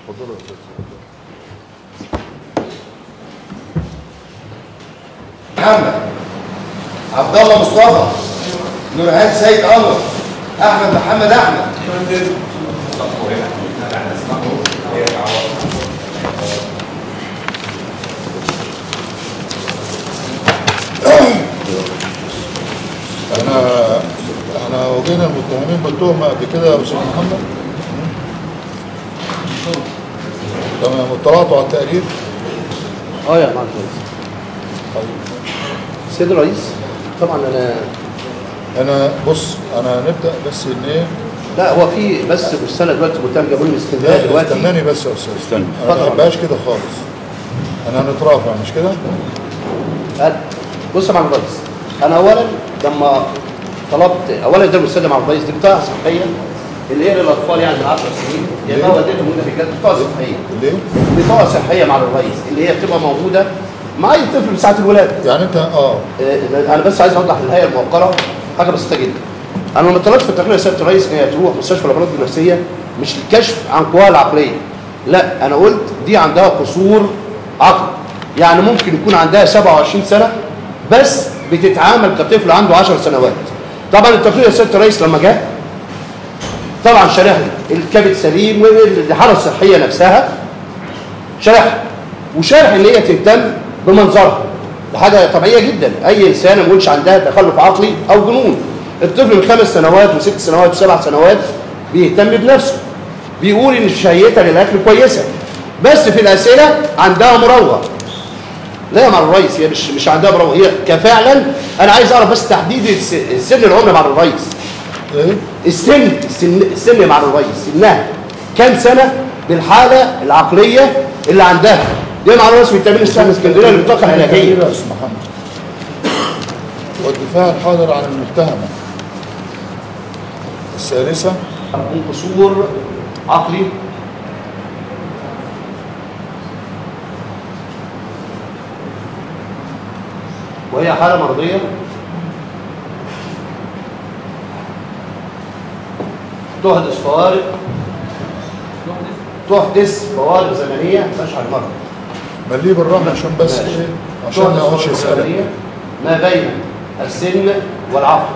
اتفضلوا يا استاذ محمد عبد الله مصطفى نورهان سيد انور احمد محمد احمد احنا احنا واجهنا المتهمين بالتهمه قبل كده يا استاذ محمد تمام اطلعتوا على التقرير اه يا معالي الرئيس السيد الرئيس طبعا انا انا بص انا نبدا بس ان ايه لا هو في بس رساله دلوقتي متهم جابوا لي من اسكندريه لا دلوقتي استناني بس يا استاذ استنى. انا ما بحبهاش كده خالص انا هنترافع مش كده قال بص يا معالي الرئيس انا اولا لما طلبت اولا ده الرساله مع الرئيس دي بطاقه صحيه اللي هي للاطفال يعني من 10 سنين يعني ما وديتهم هنا في كانت بطاقه صحيه ليه بطاقه صحيه مع الرئيس اللي هي بتبقى موجوده مع اي طفل في ساعه الولاده يعني انت اه آه، انا بس عايز اوضح للهيئه الموقره حاجه بسيطه جدا انا لما طلبت في التقرير يا سياده الرئيس ان هي تروح مستشفى الامراض النفسيه مش للكشف عن قواها العقليه لا انا قلت دي عندها قصور عقل يعني ممكن يكون عندها 27 سنه بس بتتعامل كطفل عنده 10 سنوات طبعا التقرير يا سياده الرئيس لما جاء طبعا شرح لي الكبد سليم والحاله الصحيه نفسها شرح وشرح ان هي تهتم بمنظرها ده حاجه طبيعيه جدا اي انسان ما يقولش عندها تخلف عقلي او جنون الطفل من خمس سنوات وست سنوات وسبع سنوات بيهتم بنفسه بيقول ان شهيتها للاكل كويسه بس في الاسئله عندها مراوغه لا يا مع الرئيس هي مش مش عندها مراوغه هي كفعلا انا عايز اعرف بس تحديد الس- السن العمر مع الرئيس ايه السن السن السن مع الرئيس سنها كام سنه بالحاله العقليه اللي عندها دي مع الرئيس من تامين السهم اسكندريه للبطاقه العلاجيه يا استاذ محمد والدفاع الحاضر عن المتهمه الثالثه من قصور عقلي وهي حاله مرضيه تحدث فوارق تحدث فوارق زمنيه تشعر المرض مليه بالراحه عشان بس ماشي. ايه عشان ما اقعدش تحدث فوارق يسالك زمنية ما بين السن والعقل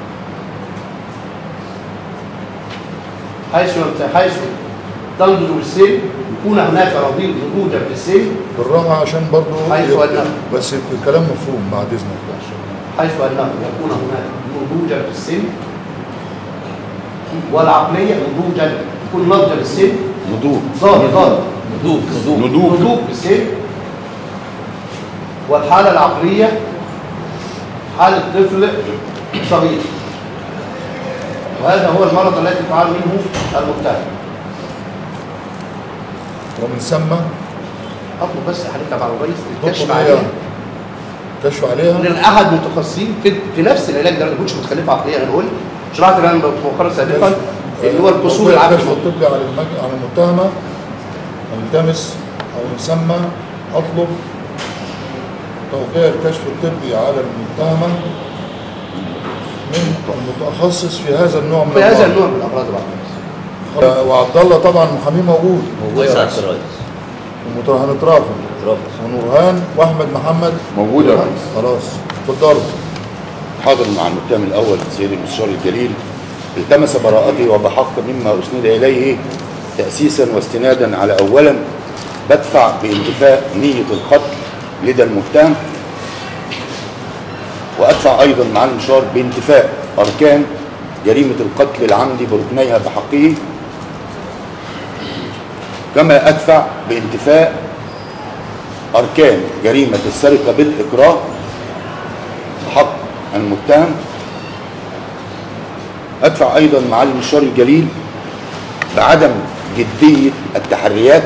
حيث حيث تنضج السن يكون هناك رضيض نضوجا في السن بالراحه عشان برضو حيث أنه. بس الكلام مفهوم بعد اذنك حيث انه يكون هناك نضوجا في السن والعقليه نضوجا يكون نضجا للسن نضوج ضاد ضاد نضوج نضوج نضوج نضوج في السن والحاله العقليه حاله طفل صغير وهذا هو المرض الذي تعاني منه المتهم ومن ثم اطلب بس حضرتك على الرئيس الكشف تطلب عليها إيه؟ كشف عليها من احد متخصصين في, في نفس العلاج ده انا ما بقولش متخلفه عقليه انا بقول شرحت الان مؤخرا سابقا اللي هو القصور موضوع العقلي الكشف الطبي على المج... على المتهمه التمس او يسمى اطلب توقيع الكشف الطبي على المتهمه من المتخصص في هذا النوع من في هذا الأمراض. النوع من الامراض بعد وعبد الله طبعا محامي موجود موجود سعادة الرئيس ومت- هنترافع ونورهان واحمد محمد موجود يا ريس خلاص اتفضلوا حاضر مع المتهم الاول سيد المستشار الجليل التمس براءتي وبحق مما اسند اليه تاسيسا واستنادا على اولا بدفع بانتفاء نيه القتل لدى المتهم وادفع ايضا مع المشار بانتفاء اركان جريمه القتل العمدي بركنيها بحقه كما ادفع بانتفاء اركان جريمه السرقه بالاكراه حق المتهم ادفع ايضا مع المشوار الجليل بعدم جديه التحريات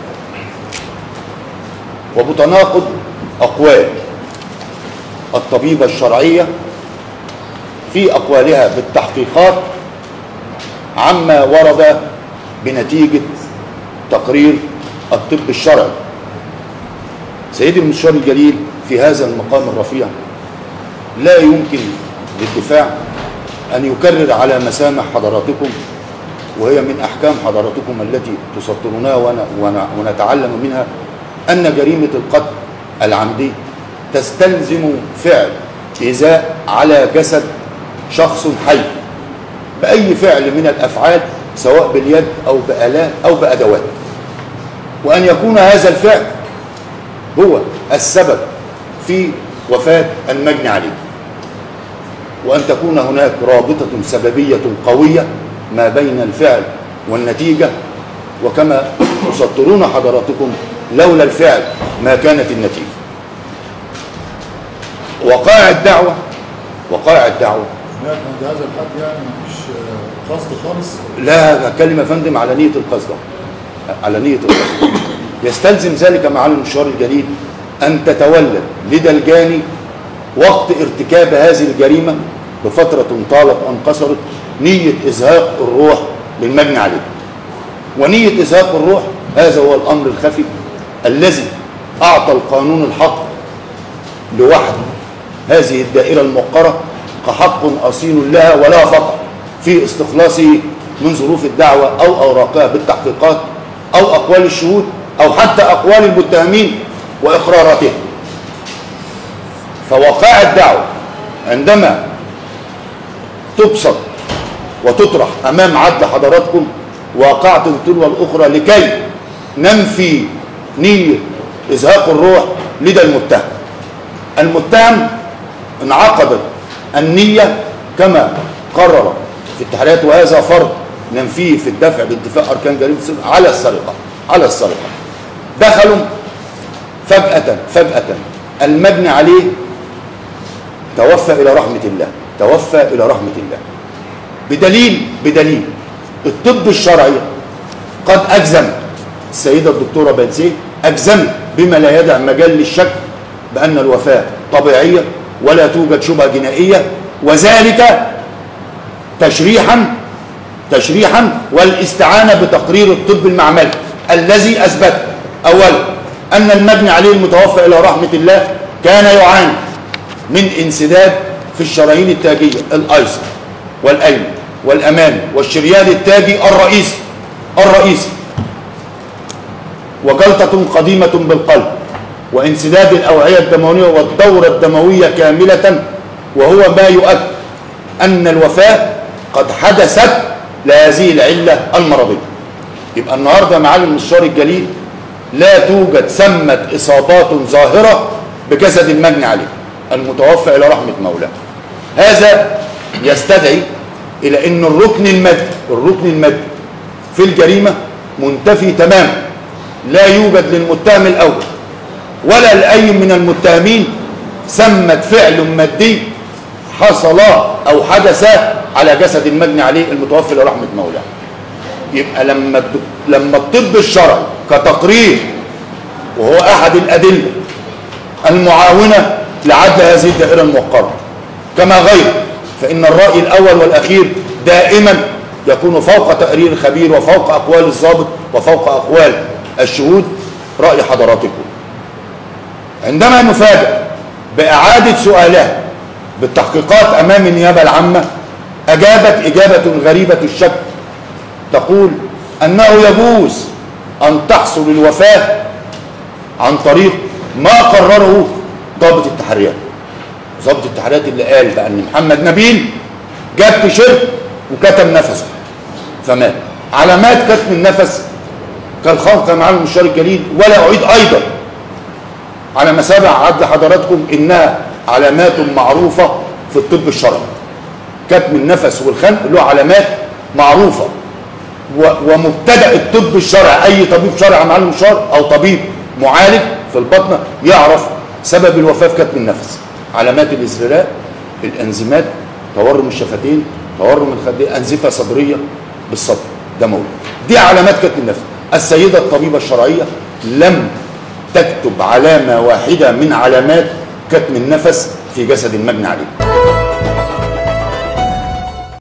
وبتناقض اقوال الطبيبه الشرعيه في اقوالها بالتحقيقات عما ورد بنتيجه تقرير الطب الشرعي سيدي المستشار الجليل في هذا المقام الرفيع لا يمكن للدفاع أن يكرر على مسامع حضراتكم وهي من أحكام حضراتكم التي تسطرونها ون- ون- ونتعلم منها أن جريمة القتل العمدي تستلزم فعل إيذاء على جسد شخص حي بأي فعل من الأفعال سواء باليد أو بآلات أو بأدوات وأن يكون هذا الفعل هو السبب في وفاة المجني عليه وأن تكون هناك رابطة سببية قوية ما بين الفعل والنتيجة وكما تسطرون حضراتكم لولا الفعل ما كانت النتيجة وقائع الدعوة وقائع الدعوة سمعت عند هذا الحد يعني مفيش آه، قصد خالص لا أتكلم يا فندم على نية القصد على نية القصد يستلزم ذلك معالي المشوار الجليل أن تتولد لدى الجاني وقت ارتكاب هذه الجريمة بفترة طالت أن قصرت نية إزهاق الروح للمجني عليه ونية إزهاق الروح هذا هو الأمر الخفي الذي أعطى القانون الحق لوحده هذه الدائرة الموقرة كحق أصيل لها ولا فقط في استخلاصه من ظروف الدعوة أو أوراقها بالتحقيقات أو أقوال الشهود أو حتى أقوال المتهمين وإقراراتهم فوقائع الدعوة عندما تبسط وتطرح أمام عدل حضراتكم واقعة تلو الأخرى لكي ننفي نية إزهاق الروح لدى المتهم المتهم انعقدت النية كما قرر في التحريات وهذا فرض ننفيه في الدفع باتفاق أركان جريمة السرقة على السرقة على السرقة دخلوا فجأة فجأة المجني عليه توفى إلى رحمة الله توفى إلى رحمة الله بدليل بدليل الطب الشرعي قد أجزم السيدة الدكتورة بنسيه أجزمت بما لا يدع مجال للشك بأن الوفاة طبيعية ولا توجد شبهة جنائية وذلك تشريحا تشريحا والاستعانة بتقرير الطب المعملي الذي أثبت أولا أن المجني عليه المتوفى إلى رحمة الله كان يعاني من انسداد في الشرايين التاجية الأيسر والأيمن والأمامي والشريان التاجي الرئيسي الرئيسي وجلطة قديمة بالقلب وانسداد الأوعية الدموية والدورة الدموية كاملة وهو ما يؤكد أن الوفاة قد حدثت لهذه العلة المرضية يبقى النهاردة معالي المستشار الجليل لا توجد ثمة إصابات ظاهرة بجسد المجني عليه المتوفى إلى رحمة مولاه هذا يستدعي إلى أن الركن المادي الركن المادي في الجريمة منتفي تماما لا يوجد للمتهم الأول ولا لأي من المتهمين ثمة فعل مادي حصل أو حدث على جسد المجني عليه المتوفى إلى رحمة مولاه يبقى لما الدك- لما الطب الشرعي كتقرير وهو أحد الأدلة المعاونة لعدل هذه الدائرة الموقرة كما غير فإن الرأي الأول والأخير دائما يكون فوق تقرير الخبير وفوق أقوال الضابط وفوق أقوال الشهود رأي حضراتكم عندما نفاجأ بإعادة سؤالها بالتحقيقات أمام النيابة العامة أجابت إجابة غريبة الشك تقول أنه يجوز أن تحصل الوفاة عن طريق ما قرره ضابط التحريات ضابط التحريات اللي قال بأن محمد نبيل جاب تيشيرت وكتم نفسه فمات علامات كتم النفس كالخلق مع المشوار الجليل ولا أعيد أيضا على مسابع عد حضراتكم إنها علامات معروفة في الطب الشرعي كتم النفس والخنق له علامات معروفة و- ومبتدأ الطب الشرعي أي طبيب شرعي مع المشوار أو طبيب معالج في البطنة يعرف سبب الوفاة في كتم النفس علامات الإزراء الأنزيمات تورم الشفتين تورم الخدين أنزفة صدرية بالصدر دموي دي علامات كتم النفس السيدة الطبيبة الشرعية لم تكتب علامة واحدة من علامات كتم النفس في جسد المجني عليه